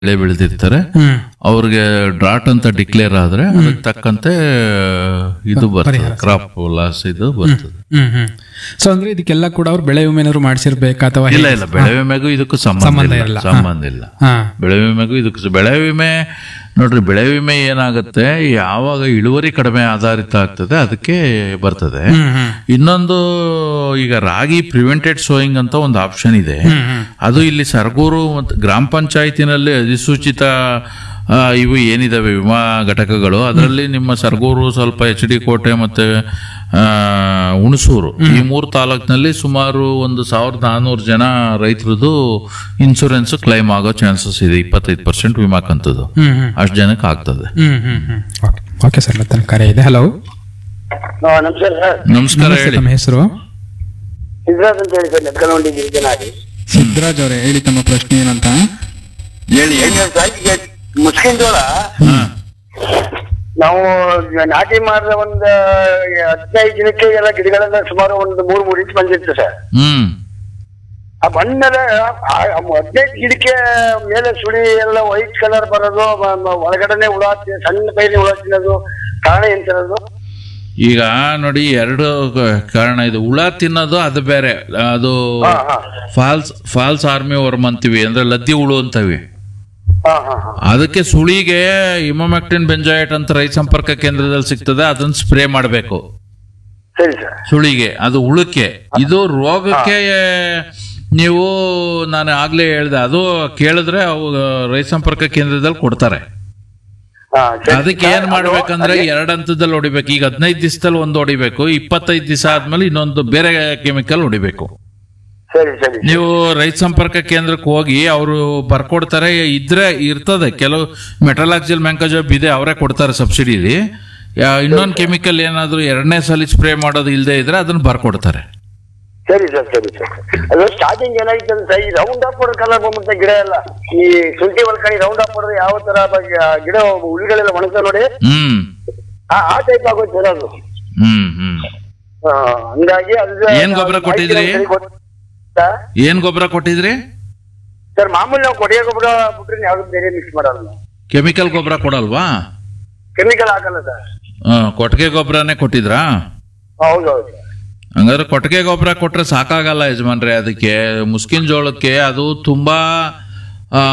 ಬೆಳೆ ಬೆಳೆದಿರ್ತಾರೆ ಹ್ಮ್ ಅವ್ರಿಗೆ ಡ್ರಾಟ್ ಅಂತ ಡಿಕ್ಲೇರ್ ಆದ್ರೆ ಅದಕ್ಕೆ ತಕ್ಕಂತೆ ಇದು ಬರ್ತದೆ ಕ್ರಾಪ್ ಲಾಸ್ ಇದು ಬರ್ತದೆ ಹ್ಮ್ ಹ್ಮ್ ಸೊ ಅಂದ್ರೆ ಇದಕ್ಕೆಲ್ಲ ಕೂಡ ಅವ್ರು ಬೆಳೆ ವಿಮೆ ಏನಾದ್ರು ಮಾಡಿಸಿರ್ಬೇಕಾ ಅಥವಾ ಇಲ್ಲ ಇಲ್ಲ ಬೆಳೆ ವಿಮೆಗೂ ಇದಕ್ಕೂ ಸಂಬಂಧ ಸಂಬಂಧ ಇಲ್ಲ ಇರಲ್ಲ. ಸಂಬಂಧ ಇಲ್ಲ ಹಾ ಬೆಳೆ ವಿಮೆಗೂ ಇದಕ್ಕೆ ಸ- ಬೆಳೆ ವಿಮೆ ನೋಡ್ರಿ ಬೆಳೆ ವಿಮೆ ಏನಾಗುತ್ತೆ ಯಾವಾಗ ಇಳುವರಿ ಕಡಿಮೆ ಆಧಾರಿತ ಆಗ್ತದೆ ಅದಕ್ಕೆ ಬರ್ತದೆ ಹ್ಮ್ ಹ್ಮ್ ಇನ್ನೊಂದು ಈಗ ರಾಗಿ ಪ್ರಿವೆಂಟೆಡ್ ಸೋಯಿಂಗ್ ಅಂತ ಒಂದು ಆಪ್ಷನ್ ಇದೆ ಹ್ಮ್ ಹ್ಮ್ ಅದು ಇಲ್ಲಿ ಸರ್ಗೂರು ಮತ್ತು ಗ್ರಾಮ ಪಂಚಾಯತಿನಲ್ಲಿ ಅಧಿಸೂಚಿತ ಆ, ಇವು ಏನಿದಾವೆ ವಿಮಾ ಘಟಕಗಳು ಅದರಲ್ಲಿ ನಿಮ್ಮ ಸರ್ಗೂರು ಸ್ವಲ್ಪ ಎಚ್ ಡಿ ಕೋಟೆ ಮತ್ತೆ ಆ, ಹುಣಸೂರು ಈ ಮೂರು ತಾಲೂಕಿನಲ್ಲಿ ಸುಮಾರು ಒಂದು ಸಾವಿರದ ನಾನ್ನೂರು ಜನ ರೈತರದು ಇನ್ಶೂರೆನ್ಸ್ ಕ್ಲೈಮ್ ಆಗೋ ಚಾನ್ಸಸ್ ಇದೆ ಇಪ್ಪತ್ತೈದು ಪರ್ಸೆಂಟ್ ವಿಮಾ ಕಂತದ್ದು ಹ್ಮ್ ಹ್ಮ್ ಅಷ್ಟು ಜನಕ್ಕೆ ಆಗ್ತದೆ ಹ್ಮ್ ಹ್ಮ್ ಹ್ಮ್ ಓಕೆ ಓಕೆ ಸರ್ ಮತ್ತೆ ಕರೆ ಇದೆ ಹಲೋ ಹಾ, ನಮಸ್ಕಾರ ಸರ್ ನಮಸ್ಕಾರ ನಮಸ್ತೆ ಹೇಳಿ ತಮ್ಮ ಹೆಸರು ಸಿದ್ಧರಾಜ್ ಅಂತ ಹೇಳಿ ಸರ್ ನೆತ್ಕಲವಂಡಿ ಗಿರಿಜನಾಡಿ ಸಿದ್ದರಾಜ್ ಅವರೇ ಹೇಳಿ ತಮ್ಮ ಪ್ರಶ್ನೆ ಏನಂತ ಹೇಳಿ ಏನ್ ಸರ್ ಈಗ ಮುಸ್ಕಿನ್ ಜೋಳ ಹಾ ನಾವು ನಾಟಿ ಮಾಡಿದ ಒಂದು ಹದಿನೈದು ದಿನಕ್ಕೆ ಎಲ್ಲ ಗಿಡಗಳೆಲ್ಲ ಸುಮಾರು ಒಂದು ಮೂರು ಮೂರು ಇಂಚ್ ಬಂದಿತ್ತು ಸರ್ ಹ್ಮ್ ಆ ಬಂದ್ಮೇಲೆ ಆ ಹದಿನೈದು ಗಿಡಕ್ಕೆ ಮೇಲೆ ಸುಳಿ ಎಲ್ಲ ವೈಟ್ ಕಲರ್ ಬರೋದು ಮ- ಮ- ಒಳಗಡೆನೆ ಹುಳ ತಿ- ಸಣ್ಣ ಕೈಲಿ ಹುಳ ತಿನ್ನೋದು ಕಾರಣ ಏನ್ ಸರ್ ಅದು ಈಗ ನೋಡಿ ಎರಡು ಕ- ಕಾರಣ ಇದು ಹುಳ ತಿನ್ನೋದು ಅದು ಬೇರೆ ಅದು ಹಾ ಹಾ ಫಾಲ್ಸ್ ಫಾಲ್ಸ್ ಆರ್ಮಿ ವರ್ಮ್ ಅಂತೀವಿ ಅಂದ್ರೆ ಲದ್ದಿ ಹುಳು ಅಂತವಿ ಹಾ ಹಾ ಹಾ ಅದಕ್ಕೆ ಸುಳಿಗೆ ಇಮೋಮ್ಯಾಕ್ಟಿನ್ ಬೆಂಜಾಯಟ್ ಅಂತ ರೈತ ಸಂಪರ್ಕ ಕೇಂದ್ರದಲ್ಲಿ ಸಿಗ್ತದೆ ಅದನ್ನ ಸ್ಪ್ರೇ ಮಾಡಬೇಕು ಸರಿ ಸರ್ ಸುಳಿಗೆ ಅದು ಹುಳಕ್ಕೆ ಇದು ರೋಗಕ್ಕೆ ನೀವು ನಾನು ಆಗ್ಲೇ ಹೇಳ್ದೆ ಅದು ಕೇಳಿದ್ರೆ ಅವು ರೈತ ಸಂಪರ್ಕ ಕೇಂದ್ರದಲ್ಲಿ ಕೊಡ್ತಾರೆ ಹಾ ಸರಿ. ಅದಕ್ಕೆ ಏನ್ ಮಾಡ್ಬೇಕಂದ್ರೆ ಎರಡ್ ಹಂತದಲ್ಲಿ ಹೊಡಿಬೇಕು ಈಗ ಹದಿನೈದು ದಿವಸದಲ್ಲಿ ಒಂದು ಹೊಡಿಬೇಕು ಇಪ್ಪತ್ತೈದು ದಿವಸ ಆದ್ಮೇಲೆ ಇನ್ನೊಂದು ಬೇರೆ ಕೆಮಿಕಲ್ ಹೊಡಿಬೇಕು ಸರಿ ಸರಿ ನೀವು ರೈತ ಸಂಪರ್ಕ ಕೇಂದ್ರಕ್ಕೆ ಹೋಗಿ ಅವರು ಬರ್ಕೊಡ್ತಾರೆ ಇದ್ರೆ ಇರ್ತದೆ ಕೆಲವು ಮೆಟಲಾಕ್ಸಿಲ್ ಮ್ಯಾಂಕಜಾಬ್ ಇದೆ ಅವರೇ ಕೊಡ್ತಾರೆ ಸಬ್ಸಿಡಿಲಿ ಇನ್ನೊಂದು ಕೆಮಿಕಲ್ ಏನಾದ್ರು ಎರಡನೇ ಸಲ ಸ್ಪ್ರೇ ಮಾಡೋದು ಇಲ್ಲದೆ ಇದ್ರೆ ಅದನ್ನ ಬರ್ಕೊಡ್ತಾರೆ ಸರಿ ಸರ್ ಸರಿ ಸರ್ ಅದು ಸ್ಟಾರ್ಟಿಂಗ್ ಏನಾಗಿತ್ತು ಅಂದ್ರೆ ಸರ್ ಈ ರೌಂಡ್ ಅಪ್ ಕಲರ್ ಬಂದ್ಬಿಡುತ್ತೆ ಗಿಡ ಎಲ್ಲ ಈ ಶುಂಠಿ ಒಳ್ಕಣಿ ರೌಂಡ್ ಅಪ್ ಹೊಡೆದ್ರೆ ಯಾವ ತರ ಬಗೆ- ಆ ಗಿಡ ಹುಳಿಗಳೆಲ್ಲ ಒಣಗ್ತಾ ನೋಡಿ ಹ್ಮ್ ಆ ಆ ಟೈಪ್ ಆಗೋದು ಸರ್ ಅದು ಹ್ಮ್ ಹ್ಮ್ ಆ, ಹಂಗಾಗಿ ಅದು ಏನ್ ಗೊಬ್ಬರ ಕೊಟ್ಟಿದ್ರಿ? ಸರ್? ಏನ್ ಗೊಬ್ಬರ ಕೊಟ್ಟಿದ್ರಿ ಸರ್ ಮಾಮೂಲಿ ನಾವು ಕೊಡಿಯ ಗೊಬ್ಬರ ಬಿಟ್ರೆ ಯಾವ್ದು ಬೇರೆ ಮಿಕ್ಸ್ ಮಾಡಲ್ಲ ನಾವು ಕೆಮಿಕಲ್ ಗೊಬ್ಬರ ಕೊಡಲ್ವಾ ಕೆಮಿಕಲ್ ಹಾಕಲ್ಲ ಸರ್ ಆ, ಕೊಟ್ಟಿಗೆ ಗೊಬ್ಬರನೇ ಕೊಟ್ಟಿದ್ರಾ ಹೌದು ಹೌದು ಹಂಗಾದ್ರೆ ಕೊಟ್ಟಿಗೆ ಗೊಬ್ಬರ ಕೊಟ್ರೆ ಸಾಕಾಗಲ್ಲ ಯಜಮಾನ್ರೆ ಅದಕ್ಕೆ ಮುಸ್ಕಿನ್ ಜೋಳಕ್ಕೆ ಅದು ತುಂಬಾ ಆ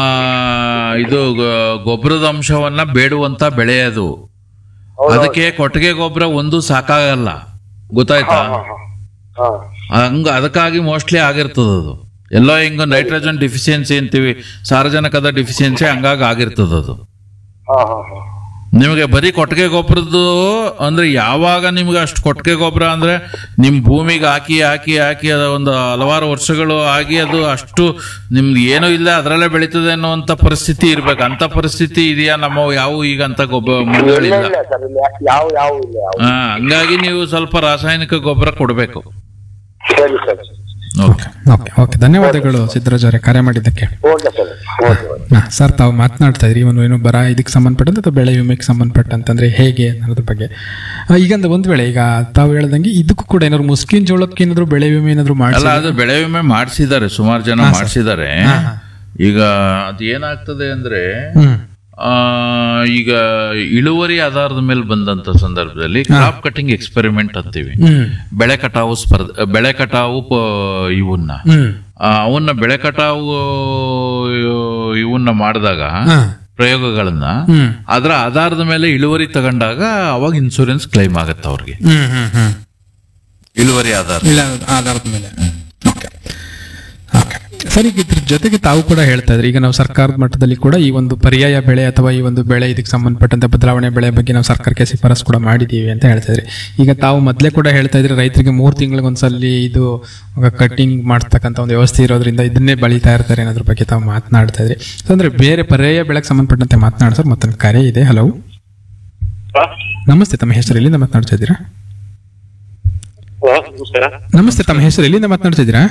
ಇದು ಗೊ- ಗೊಬ್ಬರದ ಅಂಶವನ್ನ ಬೇಡುವಂತ ಬೆಳೆ ಅದು ಅದಕ್ಕೆ ಕೊಟ್ಟಿಗೆ ಗೊಬ್ಬರ ಒಂದು ಸಾಕಾಗಲ್ಲ ಗೊತ್ತಾಯ್ತಾ ಹಾ ಹಂಗ ಅದಕ್ಕಾಗಿ ಮೋಸ್ಟ್ಲಿ ಆಗಿರ್ತದ ಅದು ಎಲ್ಲೋ ಹಿಂಗ ನೈಟ್ರೋಜನ್ ಡಿಫಿಷಿಯನ್ಸಿ ಅಂತೀವಿ ಸಾರಜನಕದ ಡಿಫಿಷಿಯನ್ಸಿ ಹಂಗಾಗಿ ಆಗಿರ್ತದ ಅದು ಹಾ ಹಾ ಹಾ ನಿಮಗೆ ಬರೀ ಕೊಟ್ಟಿಗೆ ಗೊಬ್ಬರದ್ದು ಅಂದ್ರೆ ಯಾವಾಗ ನಿಮ್ಗೆ ಅಷ್ಟು ಕೊಟ್ಟಿಗೆ ಗೊಬ್ಬರ ಅಂದ್ರೆ ನಿಮ್ ಭೂಮಿಗೆ ಹಾಕಿ ಹಾಕಿ ಹಾಕಿ ಅದು ಒಂದು ಹಲವಾರು ವರ್ಷಗಳು ಆಗಿ ಅದು ಅಷ್ಟು ನಿಮ್ದು ಏನೂ ಇಲ್ಲ ಅದರಲ್ಲೇ ಬೆಳೀತದೆ ಅನ್ನುವಂತ ಪರಿಸ್ಥಿತಿ ಇರ್ಬೇಕು ಅಂತ ಪರಿಸ್ಥಿತಿ ಇದೆಯಾ ನಮ್ಮ ಯಾವ ಈಗ ಅಂತ ಗೊಬ್ಬರ ಇಲ್ಲ ಮಣ್ಣುಗಳಿಲ್ಲ ಇಲ್ಲ ಸರ್ ಇಲ್ಲ ಯಾವ ಯಾವ ಇಲ್ಲ ಯಾವ ಹಾ ಹಂಗಾಗಿ ನೀವು ಸ್ವಲ್ಪ ರಾಸಾಯನಿಕ ಗೊಬ್ಬರ ಕೊಡಬೇಕು ಸರಿ ಸರ್ ಓಕೆ ಓಕೆ ಓಕೆ ಧನ್ಯವಾದಗಳು ಸಿದ್ದರಾಜ್ ಅವರೇ ಕರೆ ಮಾಡಿದ್ದಕ್ಕೆ ಓಕೆ ಸರ್ ಓಕೆ ಓಕೆ ಹಾ, ಸರ್ ತಾವು ಮಾತನಾಡ್ತಾ ಇದ್ರಿ ಇವನು ಏನು ಬರ ಇದಕ್ಕೆ ಸಂಬಂಧಪಟ್ಟಂತೆ ಅಥವಾ ಬೆಳೆ ವಿಮೆಗೆ ಸಂಬಂಧಪಟ್ಟಂತಂದ್ರೆ ಹೇಗೆ ಅನ್ನೋದ್ರ ಬಗ್ಗೆ ಆ, ಈಗ ಒಂದು ಒಂದು ವೇಳೆ ಈಗ ತಾವು ಹೇಳ್ದಂಗೆ ಇದಕ್ಕೂ ಕೂಡ ಏನಾದ್ರು ಮುಸ್ಕಿನ್ ಜೋಳಕ್ಕೆ ಏನಾದ್ರು ಬೆಳೆ ವಿಮೆ ಏನಾದ್ರು ಮಾಡಿ ಅಲ್ಲ ಅದು ಬೆಳೆ ವಿಮೆ ಮಾಡಿಸಿದ್ದಾರೆ ಸುಮಾರು ಜನ ಮಾಡಿಸಿದ್ದಾರೆ ಈಗ ಅದು ಏನಾಗ್ತದೆ ಅಂದ್ರೆ ಹ್ಮ್ ಆ, ಈಗ ಇಳುವರಿ ಆಧಾರದ ಮೇಲೆ ಬಂದಂತ ಸಂದರ್ಭದಲ್ಲಿ ಕ್ರಾಪ್ ಕಟಿಂಗ್ ಎಕ್ಸ್ಪೆರಿಮೆಂಟ್ ಅಂತೀವಿ ಹ್ಮ್ ಬೆಳೆ ಕಟಾವು ಸ್ಪರ್ಧೆ ಬೆಳೆ ಕಟಾವು ಪ- ಇವನ್ನ ಹ್ಮ್ ಆ, ಅವನ್ನ ಬೆಳೆ ಕಟಾವು ಇವನ್ನ ಮಾಡಿದಾಗ ಹಾ ಪ್ರಯೋಗಗಳನ್ನ ಹ್ಮ್ ಅದರ ಆಧಾರದ ಮೇಲೆ ಇಳುವರಿ ತಗೊಂಡಾಗ ಅವಾಗ ಇನ್ಸೂರೆನ್ಸ್ ಕ್ಲೈಮ್ ಆಗತ್ತೆ ಅವ್ರಿಗೆ ಹ್ಮ್ ಹ್ಮ್ ಹ್ಮ್ ಇಳುವರಿ ಆಧಾರ ಇಲ್ಲ ಆಧಾರದ ಮೇಲೆ ಓಕೆ ಓಕೆ ಸರ್ ಈಗ ಇದ್ರ ಜೊತೆಗೆ ತಾವು ಕೂಡ ಹೇಳ್ತಾ ಇದ್ರಿ ಈಗ ನಾವು ಸರ್ಕಾರದ ಮಟ್ಟದಲ್ಲಿ ಕೂಡ ಈ ಒಂದು ಪರ್ಯಾಯ ಬೆಳೆ ಅಥವಾ ಈ ಒಂದು ಬೆಳೆ ಇದಕ್ಕೆ ಸಂಬಂಧಪಟ್ಟಂತೆ ಬದಲಾವಣೆ ಬೆಳೆ ಬಗ್ಗೆ ನಾವು ಸರ್ಕಾರಕ್ಕೆ ಶಿಫಾರಸು ಕೂಡ ಮಾಡಿದ್ದೀವಿ ಅಂತ ಹೇಳ್ತಾ ಇದ್ರಿ ಈಗ ತಾವು ಮೊದಲೇ ಕೂಡ ಹೇಳ್ತಾ ಇದ್ರಿ ರೈತರಿಗೆ ಮೂರು ತಿಂಗಳಿಗೊಂದ್ಸಲಿ ಇದು ಕಟ್ಟಿಂಗ್ ಮಾಡ್ತಕ್ಕಂಥ ಒಂದು ವ್ಯವಸ್ಥೆ ಇರೋದ್ರಿಂದ ಇದನ್ನೇ ಬಳಿತಾ ಇರ್ತಾರೆ ಅನ್ನೋದ್ರ ಬಗ್ಗೆ ತಾವು ಮಾತನಾಡ್ತಾ ಇದ್ರಿ ಸೊ ಅಂದ್ರೆ ಬೇರೆ ಪರ್ಯಾಯ ಬೆಳೆಗೆ ಸಂಬಂಧಪಟ್ಟಂತೆ ಮಾತನಾಡ ಸರ್ ಮತ್ತೊಂದು ಕರೆ ಇದೆ ಹಲೋ ನಮಸ್ತೆ ತಮ್ಮ ಹೆಸರು ಎಲ್ಲಿಂದ ಮಾತನಾಡ್ತಾ ಇದ್ದೀರಾ ನಮಸ್ಕಾರ ನಮಸ್ತೆ ತಮ್ಮ ಹೆಸರು ಎಲ್ಲಿಂದ ಮಾತನಾಡ್ತಾ ಇದ್ದೀರಾ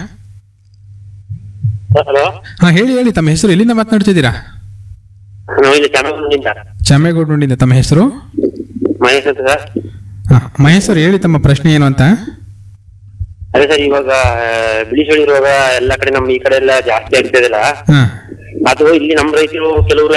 ಹಲೋ ಹಾ ಹೇಳಿ ಹೇಳಿ ತಮ್ಮ ಹೆಸರು ಎಲ್ಲಿಂದ ಮಾತನಾಡ್ತಿದ್ದೀರಾ ನಾವು ಇಲ್ಲಿ ಚಾಮರಾಜನಗರದಿಂದ ಚಾಮೇಗೌಡನಿಂದ ತಮ್ಮ ಹೆಸರು ಮಹೇಶ್ ಅಂತ ಸರ್ ಹಾ ಮಹೇಶ್ ಅವ್ರು ಹೇಳಿ ತಮ್ಮ ಪ್ರಶ್ನೆ ಏನು ಅಂತ ಅದೇ ಸರ್ ಇವಾಗ ಬಿಳಿ ಸುಳಿ ರೋಗ ಎಲ್ಲ ಕಡೆ ನಮ್ಮ ಈ ಕಡೆ ಎಲ್ಲ ಜಾಸ್ತಿ ಆಗ್ತಿದೆಲ್ಲ ಹಾ ಅದು ಇಲ್ಲಿ ನಮ್ಮ ರೈತರು ಕೆಲವರು